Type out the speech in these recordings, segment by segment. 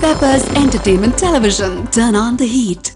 Peppers Entertainment Television. Turn on the heat.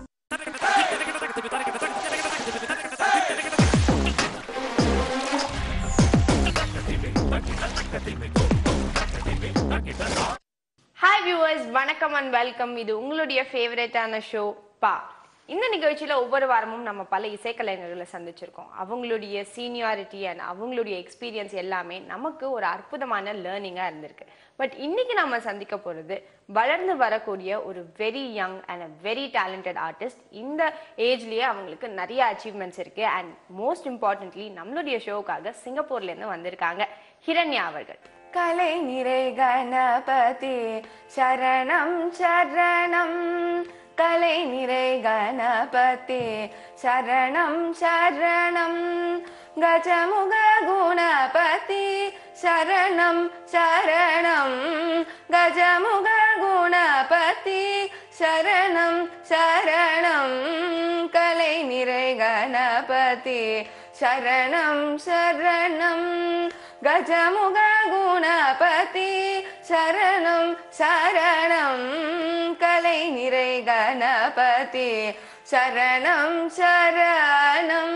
Hi viewers வணக்கம் and welcome இது உங்களுடைய ஃபேவரட்டான ஷோ பா இந்த நிகழ்ச்சியில ஒவ்வொரு வாரமும் நம்ம பல இசைக்கலைஞர்களை சந்திச்சிருக்கோம் அவங்களுடைய சீனியாரிட்டி அண்ட் அவங்களுடைய எக்ஸ்பீரியன்ஸ் எல்லாமே நமக்கு ஒரு அற்புதமான லேர்னிங்கா இருந்திருக்கு பட் இன்னைக்கு நம்ம சந்திக்க போறது வளர்ந்து வரக்கூடிய ஒரு very young and a very talented artist இந்த ஏஜ்லயே அவங்களுக்கு நிறைய அச்சீவ்மெண்ட்ஸ் இருக்கு அண்ட் மோஸ்ட் இம்பார்ட்டன்ட்லி நம்மளுடைய ஷோவுக்காக சிங்கப்பூர்ல இருந்து வந்திருக்காங்க ஹிரண்யா அவர்கள் கலை நிறை கணபதி சரணம் சரணம் கலை நிறை கணபதி சரணம் சரணம் கஜமுக குணபதி சரணம் சரணம் கஜமுக குணபதி சரணம் சரணம் கலை நிறை கணபதி சரணம் சரணம் கஜமுக குணபதி சரணம் சரணம் கலை நிறை கணபதி சரணம் சரணம்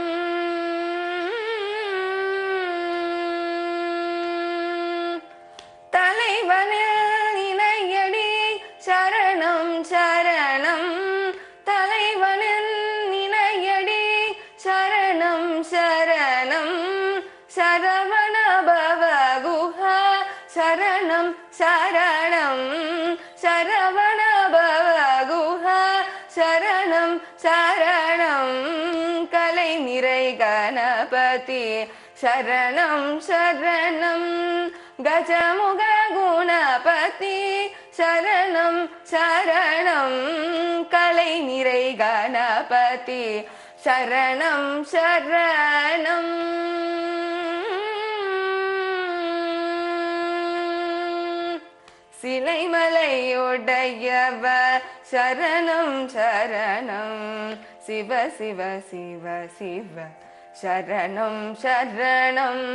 தலைவனில் இணையடி சரணம் சரணம் தலைவனில் இணையடி சரணம் சரணம் சரவண பவ குஹா சரணம் சரணம் சரவண பவ குஹா சரணம் சரணம் கலை நிறை கணபதி சரணம் சரணம் கஜமுக குணபதி சரணம் சரணம் கலை நிறை கணபதி சரணம் சரணம் சிலைமலையுடையவ சரணம் சரணம் சிவ சிவ சிவ சிவ சரணம் சரணம்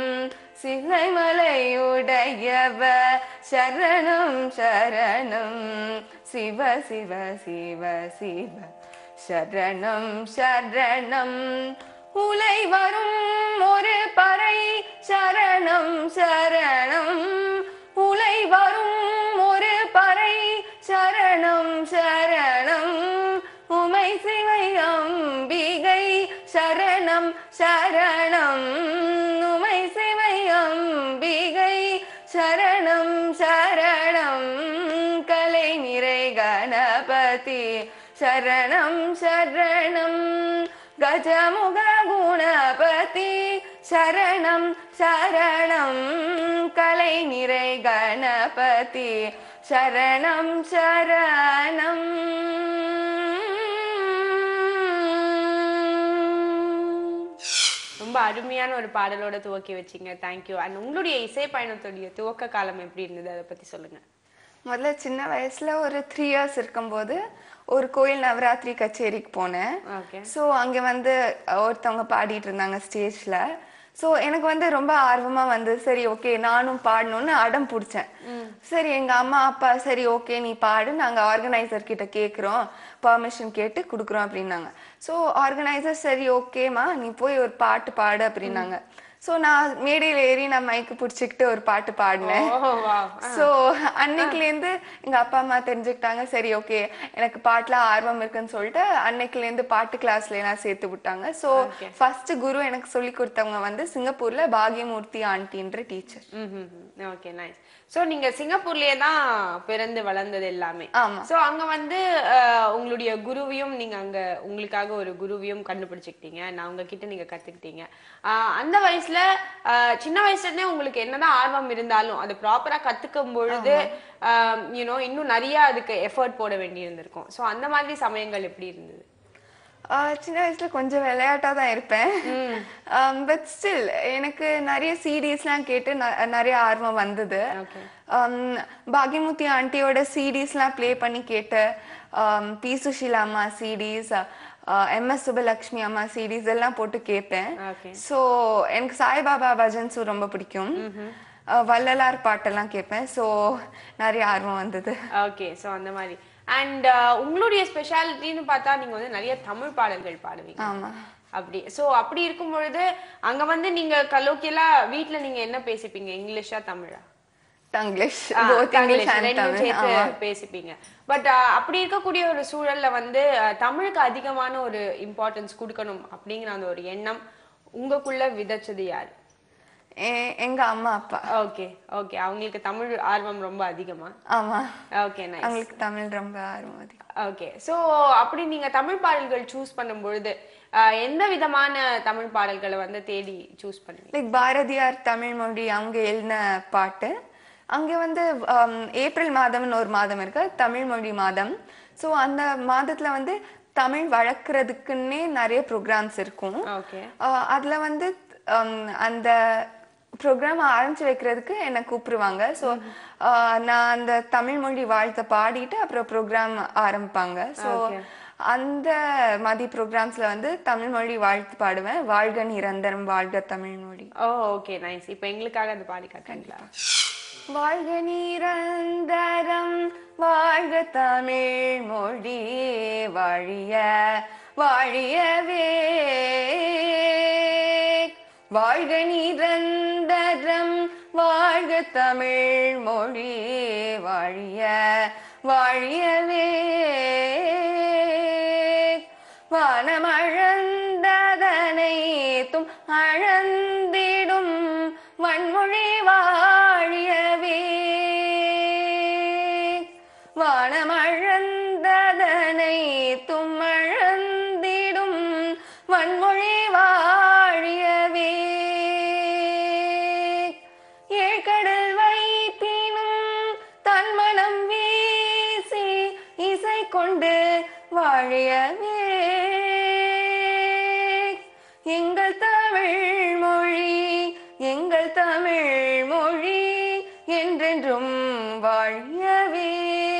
சிலைமலையுடையவ சரணம் சரணம் சிவ சிவ சிவ சிவ சரணம் சரணம் உலை வரும் ஒரு பறை சரணம் சரணம் உலை வரும் ஒரு பறை சரணம் சரணம் உமை சிவை அம்பிகை சரணம் சரணம் உமை சிவை அம்பிகை சரணம் சரணம் கலை நிறை கணபதி சரணம் சரணம் கஜமுக குணபதி சரணம் சரணம் கலை நிறை கணபதி சரணம் சரணம் ரொம்ப அருமையான ஒரு பாடலோட துவக்கி வச்சீங்க தேங்க்யூ அண்ட் உங்களுடைய இசை பயணத்துடைய துவக்க காலம் எப்படி இருந்தது அதை பத்தி சொல்லுங்க முதல்ல சின்ன வயசுல ஒரு த்ரீ இயர்ஸ் இருக்கும்போது ஒரு கோயில் நவராத்திரி கச்சேரிக்கு போனேன் ஓகே ஸோ அங்க வந்து ஒருத்தவங்க பாடிட்டு இருந்தாங்க ஸ்டேஜ்ல ஸோ எனக்கு வந்து ரொம்ப ஆர்வமா வந்து சரி ஓகே நானும் பாடணும்னு அடம் பிடிச்சேன் சரி எங்க அம்மா அப்பா சரி ஓகே நீ பாடு நாங்க ஆர்கனைசர் கிட்ட கேக்குறோம் பர்மிஷன் கேட்டு கொடுக்குறோம் அப்படின்னாங்க ஸோ ஆர்கனைசர் சரி ஓகேம்மா நீ போய் ஒரு பாட்டு பாடு அப்படின்னாங்க ஸோ நான் மேடையில் ஏறி நான் மைக்கு பிடிச்சிக்கிட்டு ஒரு பாட்டு பாடினேன் ஓ வா ஸோ அன்னைக்குலேருந்து எங்க அப்பா அம்மா தெரிஞ்சுக்கிட்டாங்க சரி ஓகே எனக்கு பாட்டுல ஆர்வம் இருக்குன்னு சொல்லிட்டு அன்னைக்குலேருந்து பாட்டு கிளாஸ்ல எல்லாம் சேர்த்து விட்டாங்க ஸோ ஃபர்ஸ்ட் குரு எனக்கு சொல்லி கொடுத்தவங்க வந்து சிங்கப்பூர்ல பாகியமூர்த்தி ஆண்டின்ற டீச்சர் ஓகே நைஸ் சோ நீங்க சிங்கப்பூர்லயே தான் பிறந்து வளர்ந்தது எல்லாமே ஆமா. சோ அங்க வந்து அஹ், உங்களுடைய குருவையும் நீங்க அங்க உங்களுக்காக ஒரு குருவையும் கண்டுபிடிச்சுக்கிட்டீங்க நான் அவங்க கிட்ட நீங்க கத்துக்கிட்டீங்க அஹ், அந்த வயசுல அஹ், சின்ன வயசுல இருந்தே உங்களுக்கு என்னதான் ஆர்வம் இருந்தாலும் அது ப்ராப்பரா கத்துக்கும் பொழுது யூனோ இன்னும் நிறைய அதுக்கு எஃபர்ட் போட வேண்டி இருந்திருக்கும் சோ அந்த மாதிரி சமயங்கள் எப்படி இருந்தது ஆஹ் சின்ன வயசுல கொஞ்சம் விளையாட்டா தான் இருப்பேன் பட் ஸ்டில் எனக்கு நிறைய சிடிஸ்லாம் கேட்டு ந- நிறைய ஆர்வம் வந்தது Okay. Um, பாகியமுத்தி ஆண்டியோட சிடிஸ்லாம் ப்ளே பண்ணி கேட்டு பி சுஷீலா அம்மா சிடிஸ் எம்எஸ் சுபலக்ஷ்மி அம்மா சிடிஸ் எல்லாம் போட்டு கேட்பேன் Okay. ஸோ எனக்கு சாய்பாபா பஜன்ஸும் ரொம்ப பிடிக்கும் அஹ், வள்ளலார் பாட்டெல்லாம் கேட்பேன் ஸோ நிறைய ஆர்வம் வந்தது ஓகே ஸோ அந்த மாதிரி அண்ட் உங்களுடைய ஸ்பெஷாலிட்டின்னு பார்த்தா நீங்க வந்து நிறைய தமிழ் பாடல்கள் பாடுவீங்க ஆமா அப்படி சோ அப்படி இருக்கும் பொழுது அங்க வந்து நீங்க கலோக்கியலா வீட்ல நீங்க என்ன பேசிப்பீங்க இங்கிலீஷா தமிழா தங்கிலீஷ் ஆ, போத் தங்கிலீஷ் இங்கிலீஷ் அண்ட் ரெண்டும் தமிழ் சேர்த்து ஆமா பேசிப்பீங்க பட் அப்படி இருக்கக்கூடிய ஒரு சூழல்ல வந்து அஹ், தமிழுக்கு அதிகமான ஒரு இம்பார்ட்டன்ஸ் கொடுக்கணும் அப்படிங்கிற அந்த ஒரு எண்ணம் உங்களுக்குள்ள விதைச்சது யாரு எ- எங்க அம்மா அப்பா ஓகே ஓகே அவங்களுக்கு தமிழ் ஆர்வம் ரொம்ப அதிகமா ஆமா ஓகே நைஸ் அவங்களுக்கு தமிழ் ரொம்ப ஆர்வம் அதிகம் ஓகே சோ அப்படி நீங்க தமிழ் பாடல்கள் சூஸ் பண்ணும் பொழுது அஹ், எந்த விதமான தமிழ் பாடல்களை வந்து தேடி சூஸ் பண்ணுவீங்க லைக் பாரதியார் தமிழ் மொழி அவங்க எழுதின பாட்டு அங்கே வந்து ஹம், ஏப்ரல் மாதம்னு ஒரு மாதம் இருக்கு தமிழ் மொழி மாதம் ஸோ அந்த மாதத்துல வந்து தமிழ் வளர்க்குறதுக்குன்னே நிறைய ப்ரோக்ராம்ஸ் இருக்கும் ஓகே ஆஹ் அதுல வந்து ஹம், அந்த ப்ரோக்ராம் ஆரம்பிச்சு வைக்கிறதுக்கு என்னை கூப்பிடுவாங்க ஸோ நான் அந்த தமிழ் மொழி வாழ்த்தை பாடிட்டு அப்புறம் ப்ரோக்ராம் ஆரம்பிப்பாங்க ஸோ Okay. அந்த மாதிரி ப்ரோக்ராம்ஸ்ல வந்து தமிழ் மொழி வாழ்த்து பாடுவேன் வாழ்க நிரந்தரம் வாழ்க தமிழ் மொழி ஓ ஓகே நைஸ் இப்போ எங்களுக்காக அது பாடி காட்டுறீங்களா வாழ்க நிரந்தரம் வாழ்க தமிழ் மொழி வாழிய வாழியவே வாழ்க நிரந்தரம் வாழ்க தமிழ் மொழி வாழிய வாழியவே வானமழந்ததனைத்தும் அழந்திடும் வன்மொழி வாழியவே வானமழந்ததனைத்தும் அழந்திடும் வன்மொழி வாழியவே ஏழ்கடல் வைப்பினும் தன்மனம் வீசி இசை கொண்டு வாழியவே எங்கள் தமிழ் மொழி எங்கள் தமிழ் மொழி என்றென்றும் வாழியவே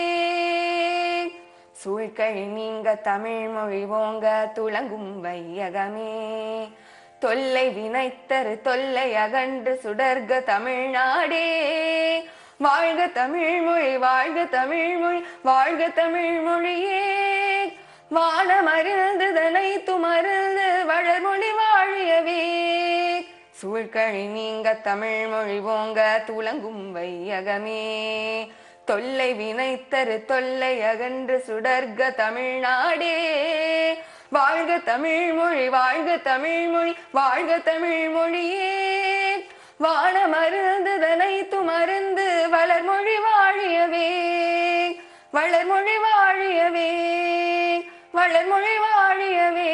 சூழ்கழி நீங்க தமிழ் மொழி ஓங்க துளங்கும் வையகமே தொல்லை வினைத்தரு தொல்லை அகன்று சுடர்க தமிழ்நாடே வாழ்க தமிழ் மொழி வாழ்க தமிழ் மொழி வாழ்க தமிழ் மொழியே வானமருந்ததனை துமருந்து வளர்மொழி வாழியவே சூழ்கழி நீங்க தமிழ் மொழி ஓங்க துளங்கும் வையகமே தொல்லை வினைத்தரு தொல்லை அகன்று சுடர்க தமிழ்நாடே வாழ்க தமிழ் மொழி வாழ்க தமிழ் மொழி வாழ்க தமிழ் மொழியே வானமருந்ததனை துமருந்து வளர்மொழி வாழியவே வளர்மொழி வாழியவே வளர்மொழி வாழியவே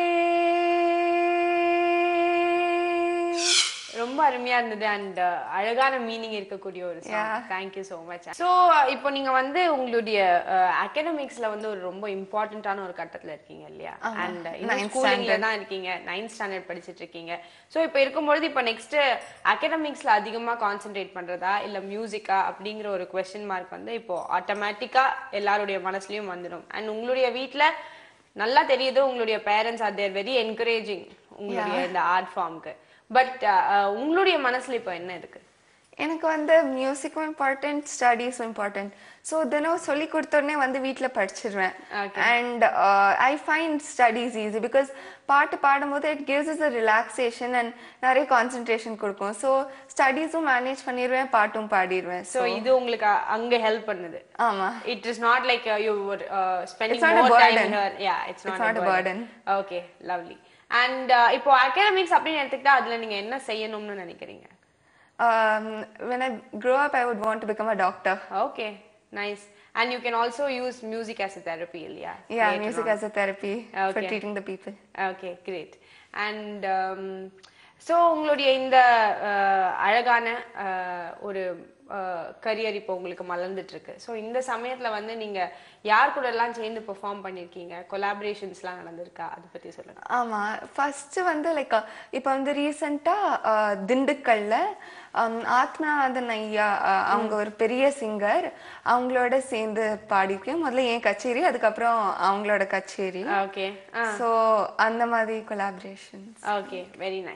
ரொம்ப அருமையா இருந்தது அண்ட் அழகான மீனிங் இருக்கக்கூடிய ஒரு Yeah. Song thank you so much so இப்போ நீங்க வந்து உங்களுடைய அகாடமிக்ஸ்ல வந்து ஒரு ரொம்ப இம்பார்ட்டன்டான ஒரு கட்டத்துல இருக்கீங்க இல்லையா ஆமா. அண்ட் இந்த Ninth ஸ்கூலிங்ல standard. தான் இருக்கீங்க நைன்த் ஸ்டாண்டர்ட் படிச்சிட்டு இருக்கீங்க ஸோ இப்போ இருக்கும்பொழுது இப்போ நெக்ஸ்ட் அகாடமிக்ஸ்ல அதிகமா கான்சென்ட்ரேட் பண்றதா இல்ல மியூசிக்கா அப்படிங்கிற ஒரு கொஸ்டின் மார்க் வந்து இப்போ ஆட்டோமேட்டிக்கா எல்லாருடைய மனசுலயும் வந்துடும் அண்ட் உங்களுடைய வீட்ல நல்லா தெரியுது உங்களுடைய parents are there very encouraging உங்களுடைய இந்த ஆர்ட் ஃபார்முக்கு பட் உங்களுடைய மனசுல இப்போ என்ன இருக்கு எனக்கு வந்து மியூசிக்கும் இம்பார்ட்டன்ட் ஸ்டடீஸும் இம்பார்ட்டன்ட் ஸோ தினம் சொல்லி கொடுத்தோடனே வந்து வீட்டில் படிச்சிருவேன் Okay. And I find studies easy because பாட்டு பாடும்போது it gives is a relaxation and நிறைய கான்சென்ட்ரேஷன் கொடுக்கும் ஸோ ஸ்டடீஸும் மேனேஜ் பண்ணிடுவேன் பாட்டும் பாடிடுவேன் சோ இது உங்களுக்கு அ- அங்க ஹெல்ப் பண்ணுது ஆமா it is not like you spending It's not a more time burden. Here yeah it's It's not not a a burden burden. Okay lovely and இப்போ அகாடமிக்ஸ் அப்படின்னு எடுத்துக்கிட்டா அதுல நீங்க என்ன செய்யணும்னு நினைக்கிறீங்க um, when I grow up, I would want to become a doctor. Okay nice and you can also use music as a therapy இல்லையா Yeah, Later music on. as a therapy for Okay. treating the people. Okay great and so உங்களுடைய இந்த அஹ், அழகான அஹ், ஒரு career இப்போ உங்களுக்கு மலர்ந்துட்டு இருக்கு so இந்த சமயத்துல வந்து நீங்க யார் கூட எல்லாம் சேர்ந்து பெர்ஃபார்ம் பண்ணிருக்கீங்க கொலாபரேஷன்ஸ்லாம் நடந்திருக்கா அதை பத்தி சொல்லுங்க ஆமா ஃபர்ஸ்ட் வந்து லைக் இப்போ வந்து ரீசெண்டா திண்டுக்கல்ல um, ஆத்மநாதன் ஐயா uh, அவங்க ஒரு பெரிய சிங்கர் அவங்களோட சேர்ந்து பாடியிருக்கேன் முதல்ல என் கச்சேரி அதுக்கப்புறம் அவங்களோட கச்சேரி ஓகே ஸோ அந்த மாதிரி collaboration okay very nice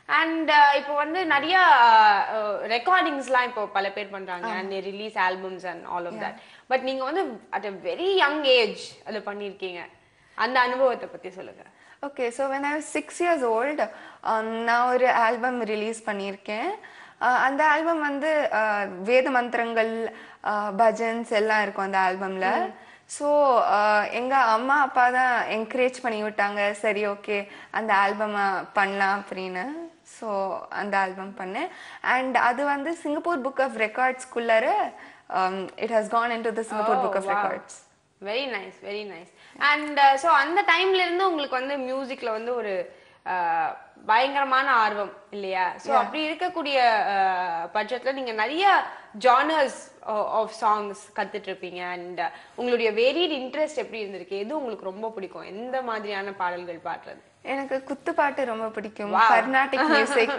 and இப்போ வந்து நிறைய ரெக்கார்டிங்ஸ்லாம் இப்போ பல பேர் பண்றாங்க and release albums and all of that but நீங்க வந்து at a very young age அதை பண்ணியிருக்கீங்க அந்த அனுபவத்தை பத்தி சொல்லுங்க okay so when I six years old நான் ஒரு ஆல்பம் ரிலீஸ் பண்ணியிருக்கேன் Uh, அந்த ஆல்பம் வந்து uh, வேத மந்திரங்கள் பஜன்ஸ் எல்லாம் இருக்கும் அந்த ஆல்பம்ல ஸோ எங்க அம்மா அப்பா தான் என்கரேஜ் பண்ணி விட்டாங்க சரி ஓகே அந்த ஆல்பமை பண்ணலாம் அப்படின்னு ஸோ அந்த ஆல்பம் பண்ணேன் அண்ட் அது வந்து சிங்கப்பூர் புக் ஆஃப் ரெக்கார்ட்ஸ்குள்ளார it has gone into the Singapore book of records very nice very nice and so அந்த டைம்ல இருந்து உங்களுக்கு வந்து மியூசிக்ல வந்து ஒரு uh, பயங்கரமான ஆர்வம் இல்லையா ஸோ அப்படி இருக்கக்கூடிய uh, பட்சத்துல நீங்க நிறைய ஜானர்ஸ் ஆஃப் சாங்ஸ் கத்துட்டு இருப்பீங்க அண்ட் உங்களுடைய வெரியட் இன்ட்ரெஸ்ட் எப்படி இருந்திருக்கு எது உங்களுக்கு ரொம்ப பிடிக்கும் எந்த மாதிரியான பாடல்கள் பாடுறது எனக்கு குத்துப்பாட்டு ரொம்ப பிடிக்கும் Wow. Carnatic music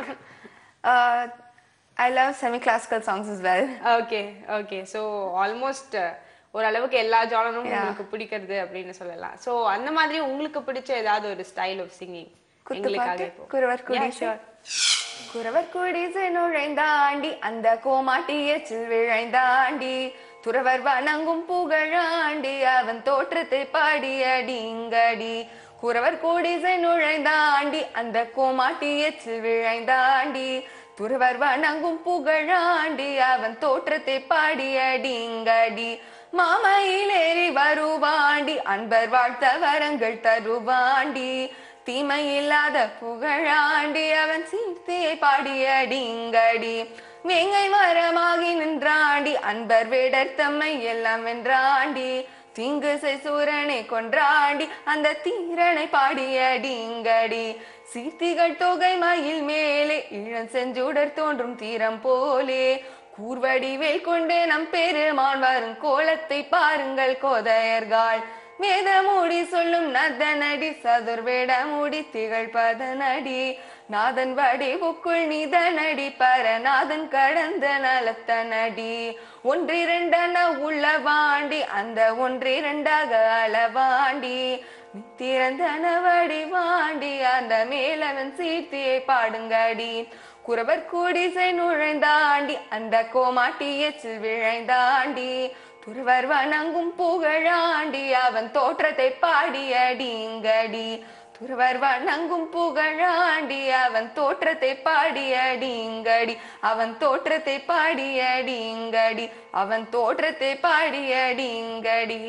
I love semi classical songs is well okay okay so almost ஓரளவுக்கு எல்லா ஜானரும் உங்களுக்கு பிடிக்கிறது அப்படின்னு சொல்லலாம் ஸோ அந்த மாதிரி உங்களுக்கு பிடிச்ச ஏதாவது ஒரு ஸ்டைல் ஆஃப் சிங்கிங் எங்களுக்காக குத்துப்பாட்டு இப்போ குறவர் Yeah, குடிசை sure. குறவர் குடிசை நுழைந்தாண்டி அந்த கோமாட்டியச்சில் விழைந்தாண்டி துறவர் வணங்கும் புகழாண்டி அவன் தோற்றத்தை பாடியடிங்கடி குறவர் குடிசை நுழைந்தாண்டி அந்த கோமாட்டியச்சில் விழைந்தாண்டி துறவர் வணங்கும் புகழாண்டி அவன் தோற்றத்தை பாடியடிங்கடி மாமையிலேறி வருவாண்டி அன்பர் வாழ்த்த வரங்கள் தருவாண்டி தீமை இல்லாத புகழாண்டி அவன் சீர்த்தே பாடியடிங்கடி வேங்கை மரமாகி நின்றாண்டி அன்பர் வேடர் தம்மை எல்லாம் வென்றாண்டி தீங்கு சூரனை கொன்றாண்டி அந்த தீரனை பாடியடிங்கடி சீர்த்திகள் தொகை மயில் மேலே இளம் செஞ்சுடர் தோன்றும் தீரம் போலே கூர்வடிவேல் கொண்டு நம் பெருமான் வரும் கோலத்தை பாருங்கள் கோதையர்கள் வேத மூடி சொல்லும் நதனடி சதுர்வேட மூடி திகழ் பதனடி நாதன் வடிவுக்குள் நிதனடி பரநாதன் கடந்த நலத்தனடி ஒன்றிரண்டன உள்ளவாண்டி அந்த ஒன்றிரண்டாக அளவாண்டி திறந்தன வடிவாண்டி அந்த மேலவன் சீர்த்தியை பாடுங்கடி குறவர் குடிசை நுழைந்தாண்டி அந்த கோமாட்டியச்சில் விழைந்தாண்டி துறவர் வணங்கும் புகழாண்டி அவன் தோற்றத்தை பாடியடிங்கடி துறவர் வணங்கும் புகழாண்டி அவன் தோற்றத்தை பாடியடிங்கடி அவன் தோற்றத்தை பாடியடிங்கடி அவன் தோற்றத்தை பாடியடிங்கடி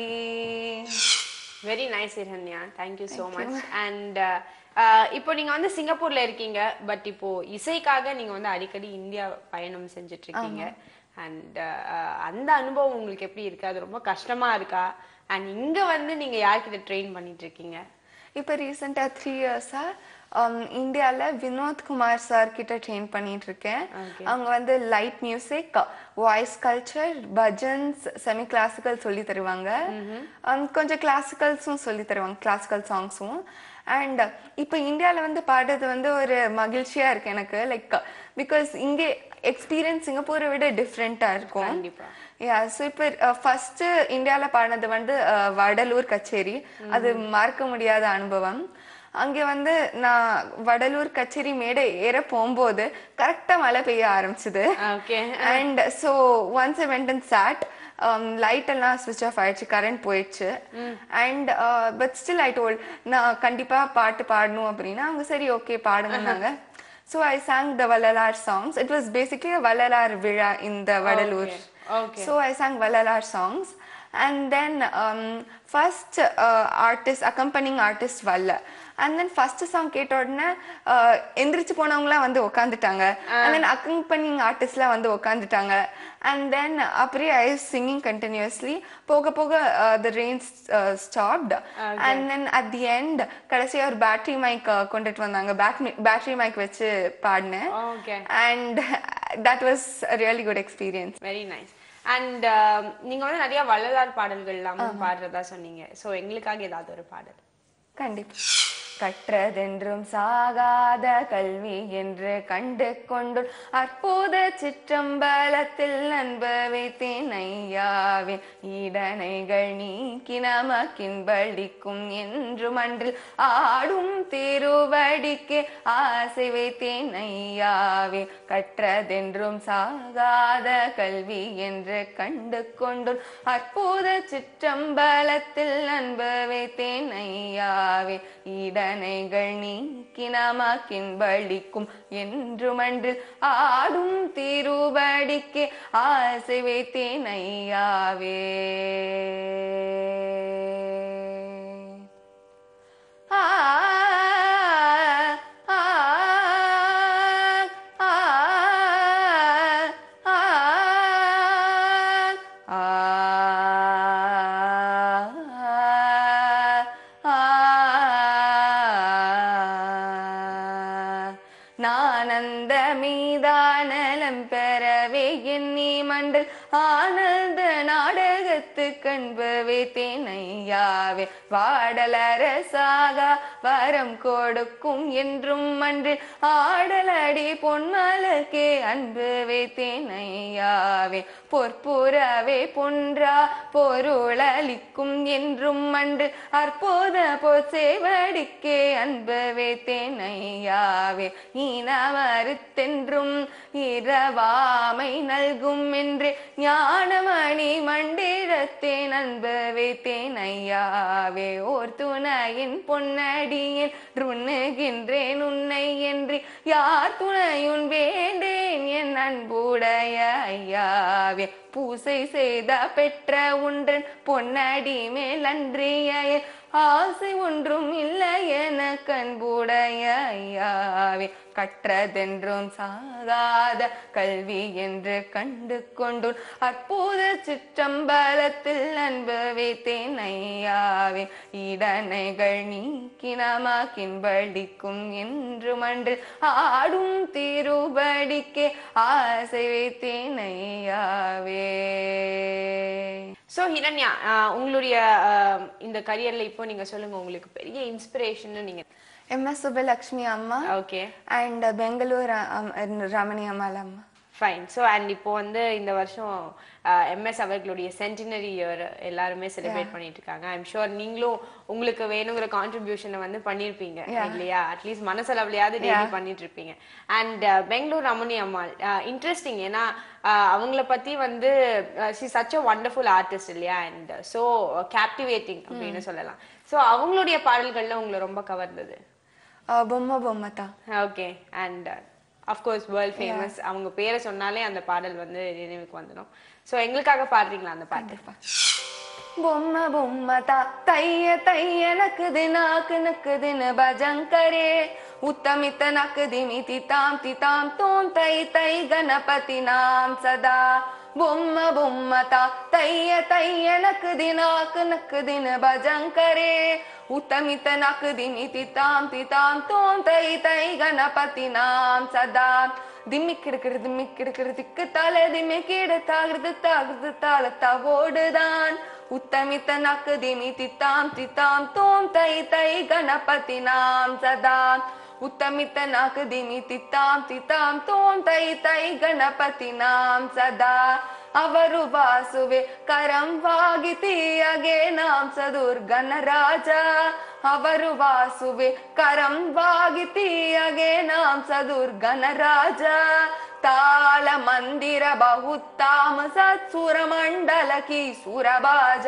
very nice Hiranya thank you so much and இப்போ நீங்க வந்து சிங்கப்பூர்ல இருக்கீங்க பட் இப்போ இசைக்காக நீங்க வந்து அடிக்கடி இந்தியா பயணம் செஞ்சுட்டு இருக்கீங்க அண்ட் அந்த அனுபவம் உங்களுக்கு எப்படி இருக்கு அது ரொம்ப கஷ்டமா இருக்கா அண்ட் இங்க வந்து நீங்க யார்கிட்ட ட்ரெயின் பண்ணிட்டு இருக்கீங்க இப்போ ரீசெண்டாக த்ரீ இயர்ஸா இந்தியாவில் வினோத் குமார் சார் கிட்ட ட்ரெயின் பண்ணிட்டு இருக்கேன் Okay. அவங்க வந்து light music voice culture bhajans semi classical சொல்லி தருவாங்க Um, கொஞ்சம் கிளாசிக்கல்ஸும் சொல்லி தருவாங்க கிளாசிக்கல் சாங்ஸும் அண்ட் இப்போ இந்தியாவில் வந்து பாடுறது வந்து ஒரு மகிழ்ச்சியா இருக்கு எனக்கு லைக் பிகாஸ் இங்கே எக்ஸ்பீரியன்ஸ் சிங்கப்பூரை விட டிஃப்ரெண்ட்டாக இருக்கும் கண்டிப்பா. யா ஸோ இப்போ ஃபர்ஸ்ட் இந்தியாவில் பாடினது வந்து அஹ், வடலூர் கச்சேரி அது மறக்க முடியாத அனுபவம் அங்கே வந்து நான் வடலூர் கச்சேரி மேடை ஏற போகும்போது கரெக்டாக மழை பெய்ய ஆரம்பிச்சது okay and so once I went and sat light எல்லாம் ஸ்விட்ச் ஆஃப் ஆயிடுச்சு கரண்ட் போயிடுச்சு and but still I told நான் கண்டிப்பா பாட்டு பாடணும் அப்படின்னா அவங்க சரி ஓகே பாடுங்கன்னாங்க so I sang the Vallalar songs it was basically Vallalar விழா இந்த Vadalur okay. So I sang Valalar songs. And then um, first uh, artist, accompanying artist Valla. And then first song கேட்ட உடனே uh, எந்திரிச்சு போனவங்களாம் வந்து உட்காந்துட்டாங்க and then accompanying artistலாம் வந்து உட்காந்துட்டாங்க and then அப்படியே ஐ singing continuously போக போக the rain uh, stopped and then at the end கடைசியா ஒரு பேட்டரி மைக் கொண்டுட்டு வந்தாங்க பேட்டரி மைக் வச்சு பாடினேன் okay and that was a really good experience very nice and நீங்க வந்து நிறைய வள்ளலார் பாடல்கள் எல்லாம் பாடுறதா சொன்னீங்க சோ எங்களுக்காக ஏதாவது ஒரு பாடல் கண்டிப்பா கற்றதென்றும் சாகாத கல்வி என்று கண்டு கொண்டு அற்புத சிற்றம்பலத்தில் அன்பவைத்தேன் ஐயாவின் ஈடனைகள் நீக்கி நமக்கின்பளிக்கும் என்றும் அன்றில் ஆடும் திருவடிக்கு ஆசை வைத்தேன் ஐயாவே கற்றதென்றும் சாகாத கல்வி என்று கண்டு கொண்டு அற்புத சிற்றம்பலத்தில் அன்பு வைத்தேன் ஐயாவே இடனைகள் நீக்கி நமக்கின்பளிக்கும் என்றுமன்றில் ஆடும் திருவடிக்கு ஆசை வைத்தேன் ஐயாவே ஆ ஆ ஆ ஆ நானந்த மீதானலம் பெறவே எண்ணி மண்டல் ஆனந்த நாடகத்து கண்பவே தேனையாவே வாடலரசாக வரம் கொடுக்கும் என்றும் மன்றில் ஆடலடி பொன்மலக்கே அன்புவே தேனையாவே பொற்புறவே பொன்றா பொருளளிக்கும் என்றும் மன்று அற்புத பொற்சேவடிக்கே அன்புவே தேனையாவே இனமறுத்தென்றும் இரவாமை நல்கும் என்று ஞானமணி மண்டிடத்தேன் அன்பவே தேனையாவே ஓர் துணையின் பொன்னடியில் ருண்ணுகின்றேன் உன்னை என்று யார் துணையுன் வேண்டேன் என் அன்புடைய ஐயாவே பூசை செய்த பெற்ற ஒன்றன் பொன்னடி மேல் அன்றிய ஆசை ஒன்றும் இல்லை என கண்புடைய ஐயாவே கற்றதென்றும் சாகாத கல்வி என்று கண்டு கொண்டு அற்புத சிற்றம்பலத்தில் அன்பு வைத்தேன் ஐயாவே இடனைகள் நீக்கி நமக்கின்படிக்கும் என்று மன்று ஆடும் திருபடிக்கே ஆசை வைத்தேன் ஐயாவே ஸோ ஹிரண்யா ஆஹ் உங்களுடைய ஆஹ் இந்த கரியர்ல இப்போ நீங்க சொல்லுங்க உங்களுக்கு பெரிய இன்ஸ்பிரேஷன் நீங்க எம் எஸ் சுபலக்ஷ்மி அம்மா ஓகே அண்ட் பெங்களூர் ரமணி அம்மாள் அம்மா ஃபைன் ஸோ அண்ட் இப்போ வந்து இந்த வருஷம் எம்எஸ் அவர்களுடைய சென்டினரி இயர் எல்லாருமே செலிப்ரேட் பண்ணிட்டு இருக்காங்க ஐம் ஷுர் நீங்களும் உங்களுக்கு வேணுங்கிற கான்ட்ரிபியூஷனை வந்து பண்ணியிருப்பீங்க இல்லையா அட்லீஸ்ட் மனசளவுலையாவது டெய்லி பண்ணிட்டு இருப்பீங்க அண்ட் பெங்களூர் ரமணி அம்மாள் இன்ட்ரெஸ்டிங் ஏன்னா uh, அவங்கள பத்தி வந்து she such a wonderful artist இல்லையா அண்ட் ஸோ கேப்டிவேட்டிங் அப்படின்னு சொல்லலாம் ஸோ அவங்களுடைய பாடல்கள்ல உங்களை ரொம்ப கவர்ந்தது அஹ் பொம்மை பொம்மைத்தா okay and of course world famous அவங்க பேரை சொன்னாலே அந்த பாடல் வந்து நினைவுக்கு வந்துடும் ஸோ எங்களுக்காக பாடுறீங்களா அந்த பாட்டு பொம்மை பொம்மதா தைய தைய நக்குது நாக்கு நக்குதுன்னு பஜங்கரே உத்தமித்த நக்குதி மிதி தாம் தி தாம் தோம் தை தை கணபதி நாம் சதா பொம்மை பொம்மதா தைய தைய நக்குதி நாக்கு நக்குதுன்னு பஜங்கரே உத்தமித்த நக்குதி மிதி தாம் தி தாம் தோம் தை தை கணபதி நாம் சதா திம்மிக்கிடுக்கிடு திம்மிக்கிடுக்கிடு திக்கு தலை திம்மிக்கிடு தாகுது தாகுது தாளத்தா ஓடுதான் உத்தமித்த நக்கு திமி தித்தாம் தித்தாம் தோம் தை தை கணபதி நாம் சதா உத்தமித்த நாக்கு திமி தித்தாம் தித்தாம் தோம் தை தை ಗಣಪತಿ ನಾಂ ಸದಾ ಅವರು ವಾಸುವೆ ಕರಂವಾಗಿ ತೀಯಗೆ ನಾಂ ಸದುರ್ ಗಣರಾಜ ಅವರು ವಾಸುವೆ ಕರಂವಾಗಿ ತೀಯಗೆ ನಾಂ ಸದುರ್ ಗಣರಾಜ ತಾಳ ಮಂದಿರ ಬಹುತ್ತಾಮ ಸತ್ಸುರ ಮಂಡಲ ಕಿ ಸುರಬಾಜ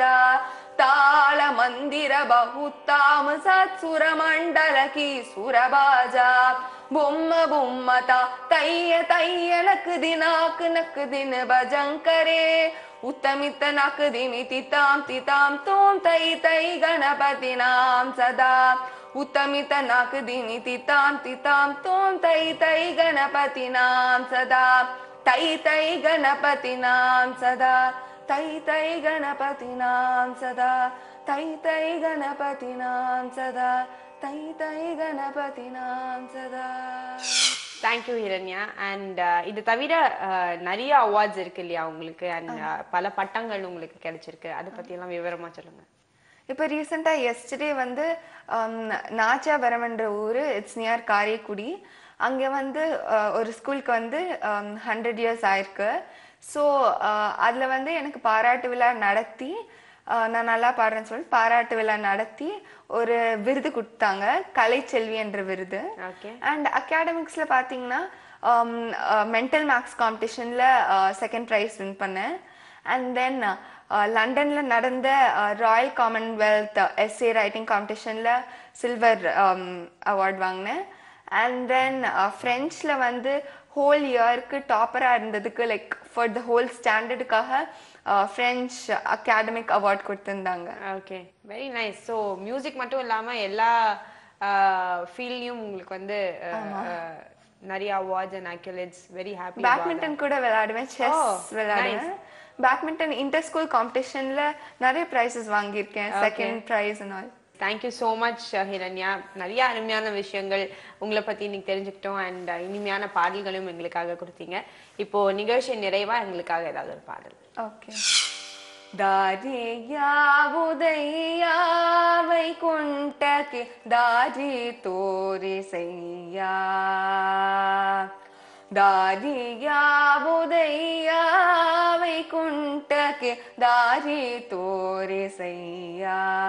ತಾಳ ಮಂದಿರ ಬಹುತ್ತಾಮ ಸತ್ಸುರ ಮಂಡಲ ಕಿ ಸುರಬಾಜ ಬೊಮ್ಮ ಬೊಮ್ಮತ ತಯ್ಯ ತಯ್ಯ ನಕ್ ದಿನಾಕ್ ನಕ್ ದಿನ ಭಜಂಕರೇ ಉತ್ತಮಿತ ನಕ್ ದಿಮಿ ತಿತಾಂ ತಿತಾಂ ತೋಂ ತೈ ತೈ ಗಣಪತಿ ನಾಂ ಸದಾ ಉತ್ತಮಿತ ನಾಕ್ ದಿಮಿ ತಿತಾಂ ತಿತಾಂ ತೋಂ ತೈ ತೈ ಗಣಪತಿ ನಾಂ ಸದಾ ತೈ ತೈ ಗಣಪತಿ ನಾಂ ಸದಾ ತೈ ತೈ ಗಣಪತಿ ನಾಂ ಸದಾ ತೈ தೈ ಗಣಪತಿ ನಾಂ ಸದಾ ತೈ ತೈ ಗಣಪತಿ ನಾಂ ಸದಾ தேங்க்யூ ஹிரண்யா அண்ட் இது தவிர uh, நிறைய அவார்ட்ஸ் இருக்கு இல்லையா உங்களுக்கு அண்ட் பல பட்டங்கள் உங்களுக்கு கிடைச்சிருக்கு அதை பத்தி எல்லாம் விவரமா சொல்லுங்க இப்போ ரீசெண்டாக எஸ்டர்டே வந்து நாச்சாபுரம்ன்ற ஊர் இட்ஸ் நியர் காரைக்குடி அங்கே வந்து அஹ், ஒரு ஸ்கூலுக்கு வந்து ஹண்ட்ரட் இயர்ஸ் ஆயிருக்கு ஸோ அதில் வந்து எனக்கு பாராட்டு விழா நடத்தி அஹ், நான் நல்லா பாடுறேன்னு சொல்லிட்டு பாராட்டு விழா நடத்தி ஒரு விருது கொடுத்தாங்க கலைச்செல்வி என்ற விருது ஓகே அண்ட் அகாடமிக்ஸில் பார்த்தீங்கன்னா மென்டல் மேக்ஸ் காம்படிஷனில் செகண்ட் ப்ரைஸ் வின் பண்ணேன் அண்ட் தென் லண்டனில் நடந்த ராயல் காமன்வெல்த் எஸ்ஏ ரைட்டிங் காம்படிஷனில் சில்வர் அவார்ட் வாங்கினேன் அண்ட் தென் ஃப்ரெஞ்சில் வந்து ஹோல் இயருக்கு டாப்பராக இருந்ததுக்கு லைக் ஃபார் த ஹோல் ஸ்டாண்டர்டுக்காக ஃப்ரெஞ்ச் அகாடமிக் அவார்ட் கொடுத்துருந்தாங்க okay very nice so music மட்டும் இல்லாம எல்லா ஃபீல்ட்லயும் உங்களுக்கு வந்து அஹ், அஹ், நிறைய awards and accolades very happy badminton கூட விளையாடுவேன் Oh, செஸ் விளையாடுவேன் பேட்மிண்டன் இன்டர் ஸ்கூல் காம்படிஷன்ல நிறைய ப்ரைஸஸ் வாங்கியிருக்கேன் second prize and all thank you so much Hiranya நிறைய அருமையான விஷயங்கள் உங்களை பத்தி இன்னைக்கு தெரிஞ்சுக்கிட்டோம் அண்ட் இனிமையான பாடல்களும் எங்களுக்காக கொடுத்தீங்க இப்போ நிகழ்ச்சி நிறைவா எங்களுக்காக ஏதாவது ஒரு பாடல் ஓகே ದಾರಿಯಾವುದಯ್ಯಾವೈ ಕುಂಟಕ್ಕೆ ದಾರಿ ತೋರಿಸಯ್ಯ ದಾರಿಯಾವುದಯ್ಯಾವೈ ಕುಂಟಕ್ಕೆ ದಾರಿ ತೋರಿಸಯ್ಯ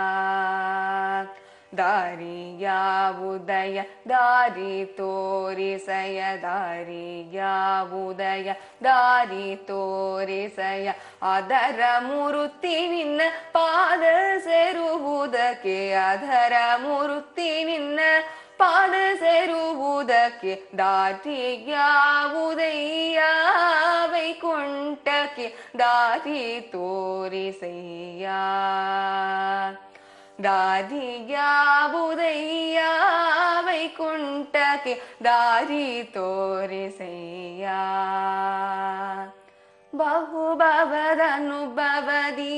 ದಾರಿಯಾವುದಯ ದಾರಿ ತೋರಿಸಯ ದಾರಿಯಾವುದಯ ದಾರಿ ತೋರಿಸಯ ಅದರ ಮುರುತಿ ನಿನ್ನ ಪಾದ ಸೇರುವುದಕ್ಕೆ ಅದರ ಮುರುತಿ ನಿನ್ನ ಪಾದ ಸೇರುವುದಕ್ಕೆ ದಾರಿಯಾವುದಯ್ಯ ವೈಕುಂಠಕ್ಕೆ ದಾರಿ ತೋರಿಸಯ್ಯ ದಾರಿಯಾವುದಯ್ಯ ವೈಕುಂಠಕ್ಕೆ ದಾರಿ ತೋರಿಸಯ್ಯ ಬಹುಭವದನುಭವದಿ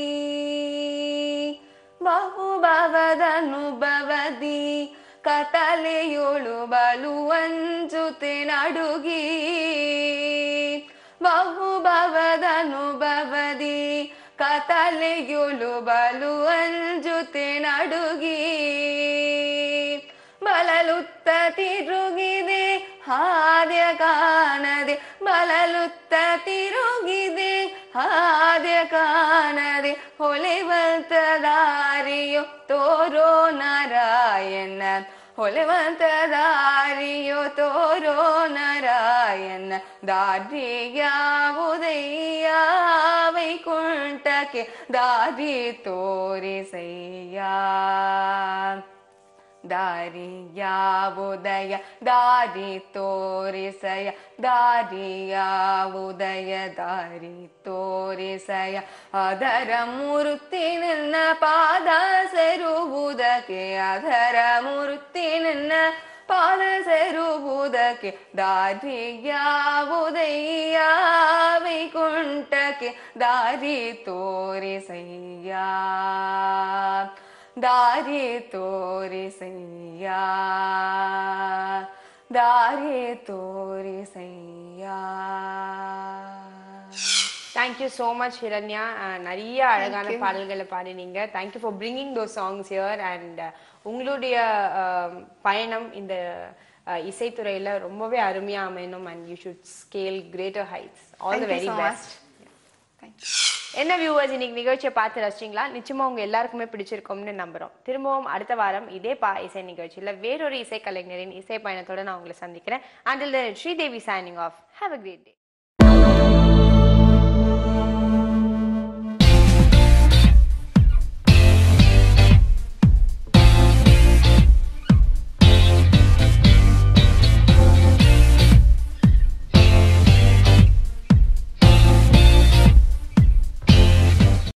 ಬಹುಭವದನುಭವದಿ ಕತಲೆಯೋಳು ಬಲುವಂಜುತೆ ನಡುಗಿ ಬಹುಭವದನುಭವದಿ ಕತಲೆಯೋಳು ಬಲುವಂಜುತೆ ನಡುಗಿ ಬಲಲುತ್ತ ತಿರುಗಿದೆ ಹಾದ್ಯ ಕಾಣದೆ ಬಲಲುತ್ತ ತಿರುಗಿದೆ ಹಾದ್ಯ ಕಾಣದೆ ಹೊಳೆವಂತ ದಾರಿಯೋ ತೋರೋ ನಾರಾಯಣ ಹೊಳೆವಂತ ದಾರಿಯೋ ತೋರೋ ನಾರಾಯಣ ದಾರಿಯಾವುದಯ್ಯ ವೈಕುಂಠಕ್ಕೆ ದಾರಿ ತೋರಿಸಯ್ಯ ದಾರಿಯಾವುದಯ ದಾರಿ ತೋರಿಸಯ ದಾರಿಯಾವುದಯ ದಾರಿ ತೋರಿಸಯ ಅದರ ಮೂರ್ತಿ ನಿನ್ನ ಪಾದ ಸೇರುವುದಕ್ಕೆ ಅದರ ಮೂರ್ತಿ ನಿನ್ನ ಪಾದ ಸೇರುವುದಕ್ಕೆ ದಾರಿಯಾವುದಯ್ಯ ವೈಕುಂಠಕ್ಕೆ ದಾರಿ ತೋರಿಸಯ್ಯ ದಾರಿ ತೋರಿಸಯ್ಯ ದಾರಿ ತೋರಿಸಯ್ಯ தேங்க்யூ ஸோ மச் ஹிரண்யா அஹ், நிறைய அழகான பாடல்களை பாடினீங்க thank you for bringing those songs here and உங்களுடைய அஹ், பயணம் இந்த அஹ், இசைத்துறையில ரொம்பவே அருமையா அமையணும் and you should scale greater heights all the Thank you very so much. Best Thank you. என்ன வியூவர்ஸ் இன்னைக்கு நிகழ்ச்சியை பார்த்து ரசிச்சிங்களா நிச்சயமா உங்க எல்லாருக்குமே பிடிச்சிருக்கும்னு நம்புறோம் திரும்பவும் அடுத்த வாரம் இதே பா இசை நிகழ்ச்சியில வேறொரு இசை கலைஞரின் இசை பயணத்தோட நான் உங்களை சந்திக்கிறேன் until Sridevi signing off have a great day